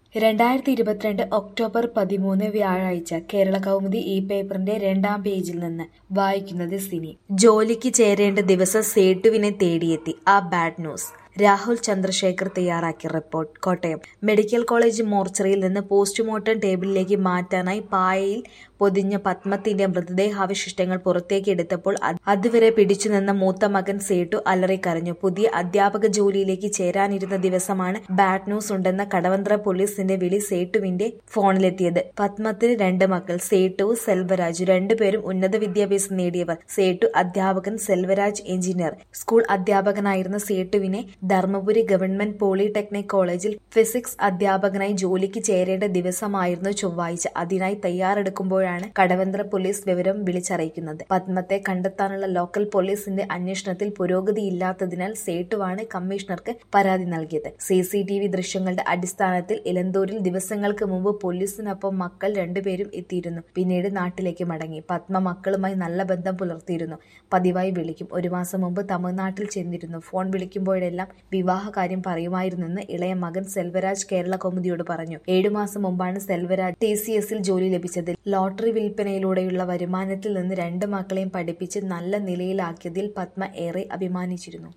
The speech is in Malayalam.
രണ്ടായിരത്തി ഇരുപത്തിരണ്ട് ഒക്ടോബർ പതിമൂന്ന് വ്യാഴാഴ്ച കേരള കൗമുദി ഈ പേപ്പറിന്റെ രണ്ടാം പേജിൽ നിന്ന് വായിക്കുന്നത് സിനി ജോലിക്ക് ചേരേണ്ട ദിവസം സേട്ടുവിനെ തേടിയെത്തി ആ ബാഡ് ന്യൂസ് രാഹുൽ ചന്ദ്രശേഖർ തയ്യാറാക്കിയ റിപ്പോർട്ട് കോട്ടയം മെഡിക്കൽ കോളേജ് മോർച്ചറിയിൽ നിന്ന് പോസ്റ്റ്മോർട്ടം ടേബിളിലേക്ക് മാറ്റാനായി പായയിൽ പൊതിഞ്ഞ പത്മത്തിന്റെ മൃതദേഹാവശിഷ്ടങ്ങൾ പുറത്തേക്ക് എടുത്തപ്പോൾ അത് അതുവരെ പിടിച്ചുനിന്ന മൂത്ത മകൻ സേട്ടു അലറിക്കരഞ്ഞു പുതിയ അധ്യാപക ജോലിയിലേക്ക് ചേരാനിരുന്ന ദിവസമാണ് ബാഡ് ന്യൂസ് ഉണ്ടെന്ന കടവന്ത്ര പോലീസിന്റെ വിളി സേട്ടുവിന്റെ ഫോണിലെത്തിയത് പത്മത്തിന് രണ്ട് മക്കൾ സേട്ടു സെൽവരാജു രണ്ടുപേരും ഉന്നത വിദ്യാഭ്യാസം നേടിയവർ സേട്ടു അധ്യാപകൻ സെൽവരാജ് എഞ്ചിനീയർ സ്കൂൾ അധ്യാപകനായിരുന്ന സേട്ടുവിനെ ധർമ്മപുരി ഗവൺമെന്റ് പോളിടെക്നിക് കോളേജിൽ ഫിസിക്സ് അധ്യാപകനായി ജോലിക്ക് ചേരേണ്ട ദിവസമായിരുന്നു ചൊവ്വാഴ്ച അതിനായി തയ്യാറെടുക്കുമ്പോഴാണ് കടവന്ത്ര പോലീസ് വിവരം വിളിച്ചറിയിക്കുന്നത് പത്മത്തെ കണ്ടെത്താനുള്ള ലോക്കൽ പോലീസിന്റെ അന്വേഷണത്തിൽ പുരോഗതിയില്ലാത്തതിനാൽ സേട്ടുവാണ് കമ്മീഷണർക്ക് പരാതി നൽകിയത് സി സി ടി വി ദൃശ്യങ്ങളുടെ അടിസ്ഥാനത്തിൽ ഇലന്തൂരിൽ ദിവസങ്ങൾക്ക് മുമ്പ് പോലീസിനൊപ്പം മക്കൾ രണ്ടുപേരും എത്തിയിരുന്നു പിന്നീട് നാട്ടിലേക്ക് മടങ്ങി പത്മ മക്കളുമായി നല്ല ബന്ധം പുലർത്തിയിരുന്നു പതിവായി വിളിക്കും ഒരു മാസം മുമ്പ് തമിഴ്നാട്ടിൽ ചെന്നിരുന്നു ഫോൺ വിളിക്കുമ്പോഴെല്ലാം വിവാഹകാര്യം പറയുമായിരുന്നെന്ന് ഇളയ മകൻ സെൽവരാജ് കേരള കൗമുദിയോട് പറഞ്ഞു ഏഴു മാസം മുമ്പാണ് സെൽവരാജ് ടി സി എസിൽ ജോലി ലഭിച്ചത് ലോട്ടറി വിൽപ്പനയിലൂടെയുള്ള വരുമാനത്തിൽ നിന്ന് രണ്ട് മക്കളെയും പഠിപ്പിച്ച് നല്ല നിലയിലാക്കിയതിൽ പത്മ ഏറെ അഭിമാനിച്ചിരുന്നു